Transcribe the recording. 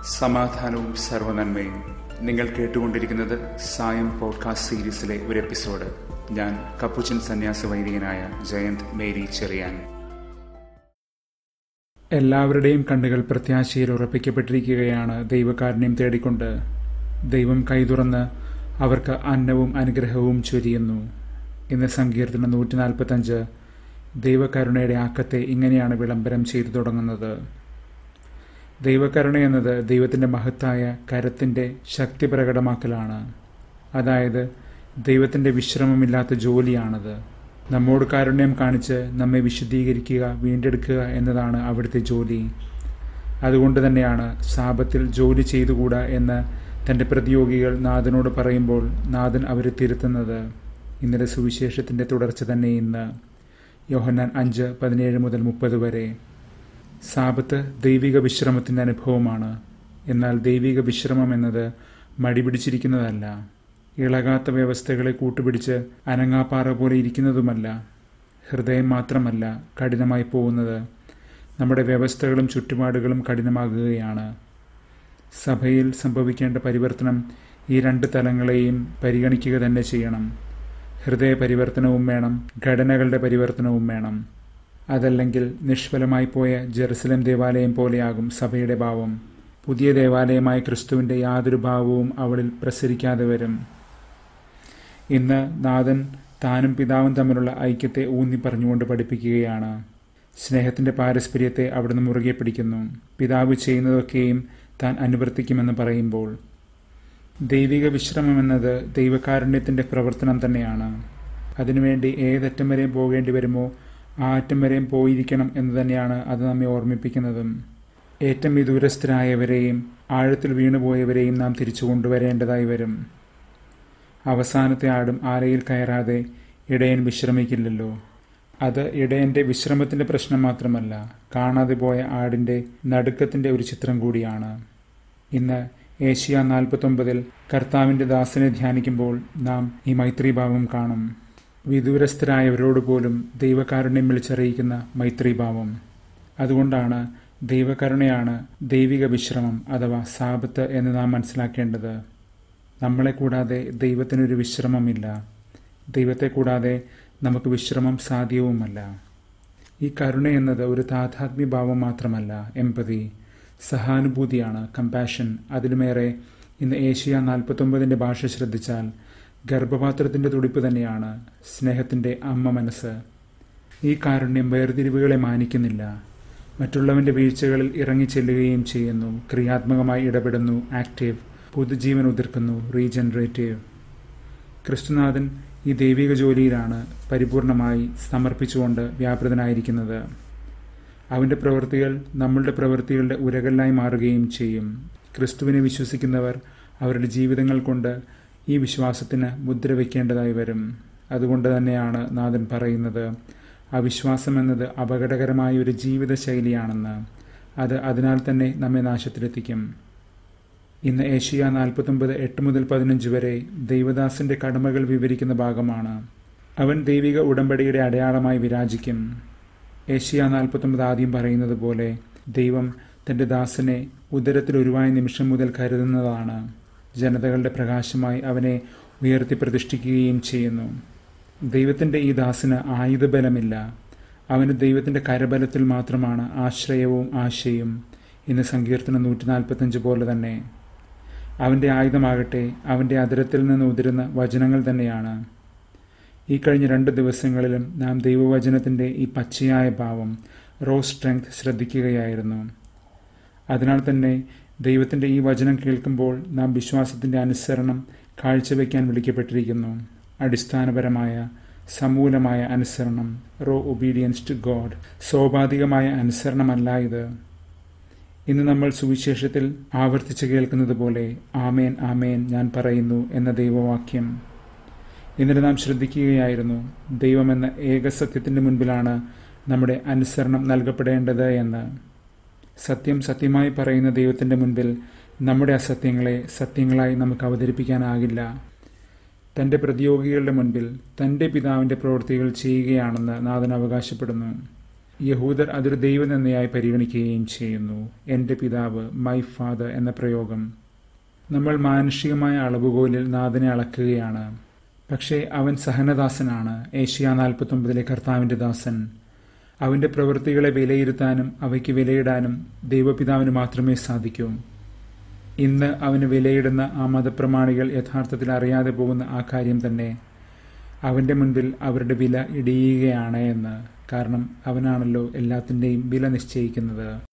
സമാധാനവും സർവനന്മയും നിങ്ങൾ കേട്ടുകൊണ്ടിരിക്കുന്നത് സായം പോഡ്കാസ്റ്റ് സീരീസിലെ ഒരു എപ്പിസോഡ് ഞാൻ കപ്പുച്ചൻ സന്യാസ വൈദികനായ ജയന്ത് മേരി ചെറിയാൻ എല്ലാവരുടെയും കണ്ണുകൾ പ്രത്യാശയിൽ ഉറപ്പിക്കപ്പെട്ടിരിക്കുകയാണ് ദൈവകാരുണ്യം തേടിക്കൊണ്ട് ദൈവം കൈതുറന്ന് അവർക്ക് അന്നവും അനുഗ്രഹവും ചൊരിയുന്നു ഇന്ന് സങ്കീർത്തനം നൂറ്റി നാൽപ്പത്തഞ്ച് ദൈവകരുണയുടെ ആക്കത്തെ ഇങ്ങനെയാണ് വിളംബരം ചെയ്തു തുടങ്ങുന്നത് ദൈവകരുണ എന്നത് ദൈവത്തിൻ്റെ മഹത്തായ കരത്തിൻ്റെ ശക്തി പ്രകടമാക്കലാണ് അതായത് ദൈവത്തിൻ്റെ വിശ്രമമില്ലാത്ത ജോലിയാണത് നമ്മോട് കാരുണ്യം കാണിച്ച് നമ്മെ വിശുദ്ധീകരിക്കുക വീണ്ടെടുക്കുക എന്നതാണ് അവിടുത്തെ ജോലി അതുകൊണ്ട് തന്നെയാണ് ശാപത്തിൽ ജോലി ചെയ്തുകൂടാ എന്ന് തൻ്റെ പ്രതിയോഗികൾ നാഥനോട് പറയുമ്പോൾ നാഥൻ അവരെ തിരുത്തുന്നത് ഇന്നലെ സുവിശേഷത്തിൻ്റെ തുടർച്ച തന്നെ ഇന്ന് യോഹന്നാൻ അഞ്ച് പതിനേഴ് മുതൽ മുപ്പത് വരെ സാപത്ത് ദൈവിക വിശ്രമത്തിൻ്റെ അനുഭവമാണ് എന്നാൽ ദൈവിക വിശ്രമം എന്നത് മടിപിടിച്ചിരിക്കുന്നതല്ല ഇളകാത്ത വ്യവസ്ഥകളെ കൂട്ടുപിടിച്ച് അനങ്ങാപ്പാറ പോലെ ഇരിക്കുന്നതുമല്ല ഹൃദയം മാത്രമല്ല കഠിനമായി പോകുന്നത് നമ്മുടെ വ്യവസ്ഥകളും ചുറ്റുപാടുകളും കഠിനമാകുകയാണ് സഭയിൽ സംഭവിക്കേണ്ട പരിവർത്തനം ഈ രണ്ട് തലങ്ങളെയും പരിഗണിക്കുക തന്നെ ചെയ്യണം ഹൃദയ പരിവർത്തനവും വേണം ഘടനകളുടെ പരിവർത്തനവും വേണം അതല്ലെങ്കിൽ നിഷ്ഫലമായി പോയ ജെറുസലം ദേവാലയം പോലെയാകും സഭയുടെ ഭാവം പുതിയ ദേവാലയമായ ക്രിസ്തുവിൻ്റെ യാതൊരു ഭാവവും അവളിൽ പ്രസരിക്കാതെ വരും ഇന്ന് നാഥൻ താനും പിതാവും തമ്മിലുള്ള ഐക്യത്തെ ഊന്നി പറഞ്ഞുകൊണ്ട് പഠിപ്പിക്കുകയാണ് സ്നേഹത്തിൻ്റെ പാരസ്പര്യത്തെ അവിടുന്ന് മുറുകെ പിടിക്കുന്നു പിതാവ് ചെയ്യുന്നതൊക്കെയും താൻ അനുവർത്തിക്കുമെന്ന് പറയുമ്പോൾ ദൈവിക വിശ്രമം എന്നത് ദൈവകാരുണ്യത്തിൻ്റെ പ്രവർത്തനം തന്നെയാണ് അതിനുവേണ്ടി ഏതറ്റം വരെയും പോകേണ്ടി വരുമോ ആ അറ്റം വരെയും പോയിരിക്കണം എന്ന് തന്നെയാണ് അത് നമ്മെ ഓർമ്മിപ്പിക്കുന്നതും ഏറ്റവും വിദൂരസ്ഥരായവരെയും ആഴത്തിൽ വീണുപോയവരെയും നാം തിരിച്ചു കൊണ്ടുവരേണ്ടതായി വരും അവസാനത്തെ ആടും ആലയിൽ കയറാതെ ഇടയൻ വിശ്രമിക്കില്ലല്ലോ അത് ഇടയൻ്റെ വിശ്രമത്തിൻ്റെ പ്രശ്നം മാത്രമല്ല കാണാതെ പോയ ആടിൻ്റെ നടുക്കത്തിൻ്റെ ഒരു ചിത്രം കൂടിയാണ് ഇന്ന് ഏഷ്യ നാൽപ്പത്തൊമ്പതിൽ കർത്താവിൻ്റെ ദാസനെ ധ്യാനിക്കുമ്പോൾ നാം ഈ മൈത്രീഭാവം കാണും വിദൂരസ്ഥരായവരോട് പോലും ദൈവകാരുണ്യം വിളിച്ചറിയിക്കുന്ന മൈത്രീഭാവം അതുകൊണ്ടാണ് ദൈവകരുണയാണ് ദൈവിക വിശ്രമം അഥവാ സാപത്ത് എന്ന് നാം മനസ്സിലാക്കേണ്ടത് നമ്മളെ കൂടാതെ ദൈവത്തിനൊരു വിശ്രമമില്ല ദൈവത്തെ കൂടാതെ നമുക്ക് വിശ്രമം സാധ്യവുമല്ല ഈ കരുണ എന്നത് ഒരു താതാത്മ്യഭാവം മാത്രമല്ല എമ്പതി സഹാനുഭൂതിയാണ് കമ്പാഷൻ അതിലുമേറെ ഇന്ന് ഏഷ്യ നാൽപ്പത്തൊമ്പതിൻ്റെ ഭാഷ ശ്രദ്ധിച്ചാൽ ഗർഭപാത്രത്തിൻ്റെ തുടിപ്പ് തന്നെയാണ് സ്നേഹത്തിൻ്റെ അമ്മ മനസ്സ് ഈ കാരുണ്യം വേർതിരിവുകളെ മാനിക്കുന്നില്ല മറ്റുള്ളവൻ്റെ വീഴ്ചകളിൽ ഇറങ്ങിച്ചെല്ലുകയും ചെയ്യുന്നു ക്രിയാത്മകമായി ഇടപെടുന്നു ആക്റ്റീവ് പുതുജീവൻ ഉതിർക്കുന്നു റീജനറേറ്റീവ് ക്രിസ്തുനാഥൻ ഈ ദൈവിക ജോലിയിലാണ് പരിപൂർണമായി സമർപ്പിച്ചുകൊണ്ട് വ്യാപൃതനായിരിക്കുന്നത് അവൻ്റെ പ്രവൃത്തികൾ നമ്മളുടെ പ്രവൃത്തികളുടെ ഉരകളിലായി മാറുകയും ചെയ്യും ക്രിസ്തുവിനെ വിശ്വസിക്കുന്നവർ അവരുടെ ജീവിതങ്ങൾ കൊണ്ട് ഈ വിശ്വാസത്തിന് മുദ്ര വയ്ക്കേണ്ടതായി വരും അതുകൊണ്ട് തന്നെയാണ് നാഥൻ പറയുന്നത് അവിശ്വാസം എന്നത് അപകടകരമായ ഒരു ജീവിത ശൈലിയാണെന്ന് അത് അതിനാൽ തന്നെ നമ്മെ നാശത്തിലെത്തിക്കും ഇന്ന് ഏഷ്യ നാൽപ്പത്തൊമ്പത് എട്ട് മുതൽ പതിനഞ്ച് വരെ ദൈവദാസന്റെ കടമകൾ വിവരിക്കുന്ന ഭാഗമാണ് അവൻ ദൈവിക ഉടമ്പടിയുടെ അടയാളമായി വിരാജിക്കും ഏഷ്യ നാൽപ്പത്തൊമ്പത് ആദ്യം പറയുന്നത് പോലെ ദൈവം തൻ്റെ ദാസനെ ഉദരത്തിൽ ഉരുവായ നിമിഷം മുതൽ കരുതുന്നതാണ് ജനതകളുടെ പ്രകാശമായി അവനെ ഉയർത്തി പ്രതിഷ്ഠിക്കുകയും ചെയ്യുന്നു ദൈവത്തിൻ്റെ ഈ ദാസന് ആയുധബലമില്ല അവന് ദൈവത്തിൻ്റെ കരബലത്തിൽ മാത്രമാണ് ആശ്രയവും ആശയും ഇന്ന് സങ്കീർത്തനം നൂറ്റി നാൽപ്പത്തഞ്ച് പോലെ തന്നെ അവൻ്റെ ആയുധമാകട്ടെ അവൻ്റെ അതിരത്തിൽ നിന്ന് ഉതിരുന്ന വചനങ്ങൾ തന്നെയാണ് ഈ കഴിഞ്ഞ രണ്ട് ദിവസങ്ങളിലും നാം ദൈവവചനത്തിൻ്റെ ഈ പച്ചയായ ഭാവം റോ സ്ട്രെങ്ത് ശ്രദ്ധിക്കുകയായിരുന്നു അതിനാൽ തന്നെ ദൈവത്തിൻ്റെ ഈ വചനം കേൾക്കുമ്പോൾ നാം വിശ്വാസത്തിൻ്റെ അനുസരണം കാഴ്ചവെക്കാൻ വിളിക്കപ്പെട്ടിരിക്കുന്നു അടിസ്ഥാനപരമായ സമൂലമായ അനുസരണം റോ ഒബീഡിയൻസ് ടു ഗോഡ് സോപാധികമായ അനുസരണമല്ല ഇത് ഇന്ന് നമ്മൾ സുവിശേഷത്തിൽ ആവർത്തിച്ച് കേൾക്കുന്നത് പോലെ ആമേൻ ആമേൻ ഞാൻ പറയുന്നു എന്ന ദൈവവാക്യം ഇന്നലെ നാം ശ്രദ്ധിക്കുകയായിരുന്നു ദൈവമെന്ന ഏകസത്യത്തിൻ്റെ മുൻപിലാണ് നമ്മുടെ അനുസരണം നൽകപ്പെടേണ്ടത് എന്ന് സത്യം സത്യമായി പറയുന്ന ദൈവത്തിൻ്റെ മുൻപിൽ നമ്മുടെ അസത്യങ്ങളെ സത്യങ്ങളായി നമുക്ക് അവതരിപ്പിക്കാനാകില്ല തൻ്റെ പ്രതിയോഗികളുടെ മുൻപിൽ തൻ്റെ പിതാവിൻ്റെ പ്രവൃത്തികൾ ചെയ്യുകയാണെന്ന് നാഥൻ അവകാശപ്പെടുന്നു യഹൂദർ അതൊരു ദൈവനിന്ദയായി പരിഗണിക്കുകയും ചെയ്യുന്നു എൻ്റെ പിതാവ് മൈ ഫാദർ എന്ന പ്രയോഗം നമ്മൾ മാനുഷികമായ അളവുകോലിൽ നാഥനെ അളക്കുകയാണ് പക്ഷേ അവൻ സഹനദാസനാണ് ഏഷ്യ നാൽപ്പത്തൊമ്പതിലെ കർത്താവിൻ്റെ ദാസൻ അവൻ്റെ പ്രവൃത്തികളെ വിലയിരുത്താനും അവയ്ക്ക് വിലയിടാനും ദൈവപിതാവിന് മാത്രമേ സാധിക്കൂ ഇന്ന് അവന് വിലയിടുന്ന ആ മതപ്രമാണികൾ യഥാർത്ഥത്തിൽ അറിയാതെ പോകുന്ന ആ കാര്യം തന്നെ അവൻ്റെ മുൻപിൽ അവരുടെ വില ഇടിയുകയാണ് എന്ന് കാരണം അവനാണല്ലോ എല്ലാത്തിൻ്റെയും വില നിശ്ചയിക്കുന്നത്